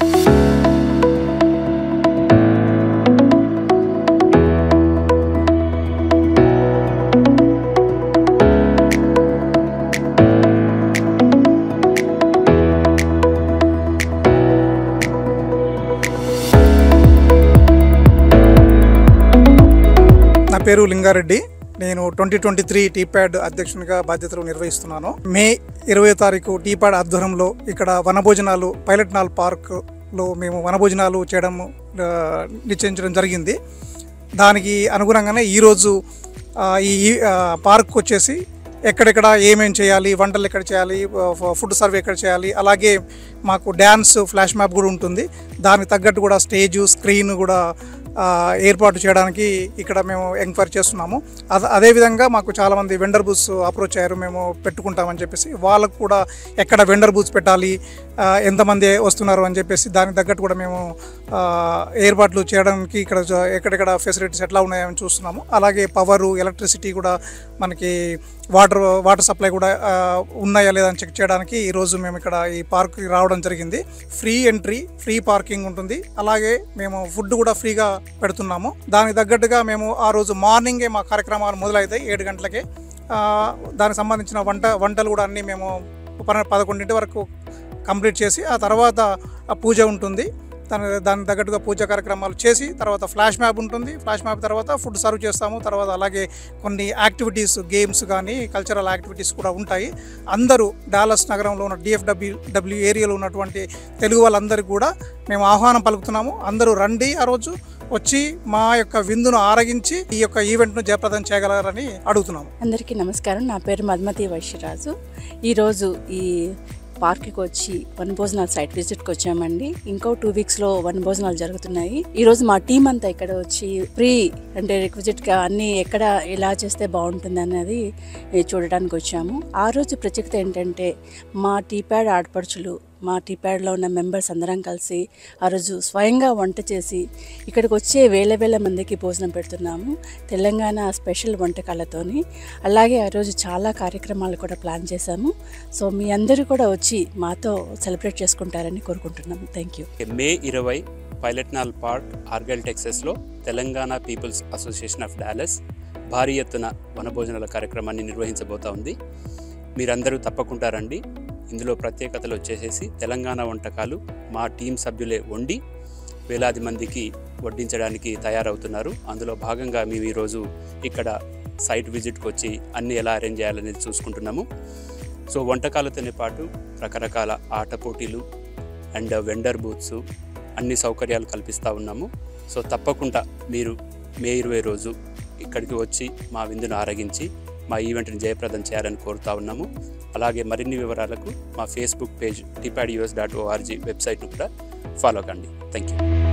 నా పేరు లింగారెడ్డి నేను ట్వంటీ ట్వంటీ త్రీ టీప్యాడ్ అధ్యక్షునిగా బాధ్యతలు నిర్వహిస్తున్నాను మే ఇరవై తారీఖు టీప్యాడ్ ఆధ్వర్యంలో ఇక్కడ వనభోజనాలు పైలట్ నాల్ పార్క్లో మేము వనభోజనాలు చేయడం ఆ, నిశ్చయించడం జరిగింది దానికి అనుగుణంగానే ఈరోజు ఆ, ఈ ఆ, పార్క్ వచ్చేసి ఎక్కడెక్కడ ఏమేం చేయాలి వంటలు ఎక్కడ చేయాలి ఫ- ఫుడ్ సర్వే ఎక్కడ చేయాలి అలాగే మాకు డ్యాన్స్ ఫ్లాష్ మ్యాప్ కూడా ఉంటుంది దానికి తగ్గట్టు కూడా స్టేజ్ స్క్రీన్ కూడా ఆ, ఏర్పాటు చేయడానికి ఇక్కడ మేము ఎంక్వైరీ చేస్తున్నాము అద అదేవిధంగా మాకు చాలామంది వెండర్ బూత్స్ అప్రోచ్ అయ్యారు మేము పెట్టుకుంటామని చెప్పేసి వాళ్ళకు కూడా ఎక్కడ వెండర్ బూత్స్ పెట్టాలి ఆ, ఎంతమంది వస్తున్నారు అని చెప్పేసి దానికి తగ్గట్టు కూడా మేము ఆ, ఏర్పాట్లు చేయడానికి ఇక్కడ జ- ఎక్కడెక్కడ ఫెసిలిటీస్ ఎట్లా ఉన్నాయని చూస్తున్నాము అలాగే పవరు ఎలక్ట్రిసిటీ కూడా మనకి వాటర్ వాటర్ సప్లై కూడా ఆ, ఉన్నాయా లేదా అని చెక్ చేయడానికి ఈరోజు మేము ఇక్కడ ఈ పార్క్కి రావడం జరిగింది ఫ్రీ ఎంట్రీ ఫ్రీ పార్కింగ్ ఉంటుంది అలాగే మేము ఫుడ్ కూడా ఫ్రీగా పెడుతున్నాము దానికి తగ్గట్టుగా మేము ఆ రోజు మార్నింగే మా కార్యక్రమాలు మొదలవుతాయి ఏడు గంటలకే ఆ, దానికి సంబంధించిన వంట వంటలు కూడా అన్నీ మేము పన- పదకొండింటి వరకు కంప్లీట్ చేసి ఆ తర్వాత ఆ పూజ ఉంటుంది దాని దానికి తగ్గట్టుగా పూజ కార్యక్రమాలు చేసి తర్వాత ఫ్లాష్ మ్యాప్ ఉంటుంది ఫ్లాష్ మ్యాప్ తర్వాత ఫుడ్ సర్వ్ చేస్తాము తర్వాత అలాగే కొన్ని యాక్టివిటీస్ గేమ్స్ కానీ కల్చరల్ యాక్టివిటీస్ కూడా ఉంటాయి అందరూ డాలస్ నగరంలో ఉన్న డిఎఫ్డబ్ల్యూ డబ్ల్యూ ఏరియాలో ఉన్నటువంటి తెలుగు వాళ్ళందరికీ కూడా మేము ఆహ్వానం పలుకుతున్నాము అందరూ రండి ఆ రోజు వచ్చి మా యొక్క విందును ఆరగించి ఈ యొక్క ఈవెంట్ను జయప్రదం చేయగలరని అడుగుతున్నాము అందరికీ నమస్కారం నా పేరు మధుమతి వైశ్యరాజు ఈరోజు ఈ పార్క్కి వచ్చి వనభోజనాలు సైట్ విజిట్కి వచ్చామండి ఇంకో టూ వీక్స్లో వనభోజనాలు జరుగుతున్నాయి ఈరోజు మా టీం అంతా ఇక్కడ వచ్చి ఫ్రీ అంటే రిక్విజిట్గా అన్నీ ఎక్కడ ఎలా చేస్తే బాగుంటుంది అన్నది ఏ, చూడడానికి వచ్చాము ఆ రోజు ప్రత్యేకత ఏంటంటే మా టీప్యాడ్ ఆడపడుచులు మా టీప్యాడ్లో ఉన్న మెంబర్స్ అందరం కలిసి ఆ రోజు స్వయంగా వంట చేసి ఇక్కడికి వచ్చే వేల వేల మందికి భోజనం పెడుతున్నాము తెలంగాణ స్పెషల్ వంటకాలతోని అలాగే ఆ రోజు చాలా కార్యక్రమాలు కూడా ప్లాన్ చేశాము సో మీ అందరూ కూడా వచ్చి మాతో సెలబ్రేట్ చేసుకుంటారని కోరుకుంటున్నాము థ్యాంక్ యూ మే ఇరవై పైలట్నాల్ పార్క్ ఆర్గల్ టెక్సస్లో Telangana People's Association of Dallas భారీ ఎత్తున వనభోజనాల కార్యక్రమాన్ని నిర్వహించబోతా ఉంది మీరందరూ తప్పకుండా రండి ఇందులో ప్రత్యేకతలు వచ్చేసేసి తెలంగాణ వంటకాలు మా టీం సభ్యులే వండి వేలాది మందికి వడ్డించడానికి తయారవుతున్నారు అందులో భాగంగా మేము ఈరోజు ఇక్కడ సైట్ విజిట్కి వచ్చి అన్ని ఎలా అరేంజ్ చేయాలనేది చూసుకుంటున్నాము సో వంటకాలతోనే పాటు రకరకాల ఆట పోటీలు అండ్ వెండర్ బూత్స్ అన్ని సౌకర్యాలు కల్పిస్తూ ఉన్నాము సో తప్పకుండా మీరు మే ఇరవై రోజు ఇక్కడికి వచ్చి మా విందును ఆరగించి మా ఈవెంట్ని జయప్రదం చేయాలని కోరుతా ఉన్నాము అలాగే మరిన్ని వివరాలకు మా Facebook page TPAD US dot ORG వెబ్సైట్ను కూడా ఫాలో కండి థ్యాంక్ యూ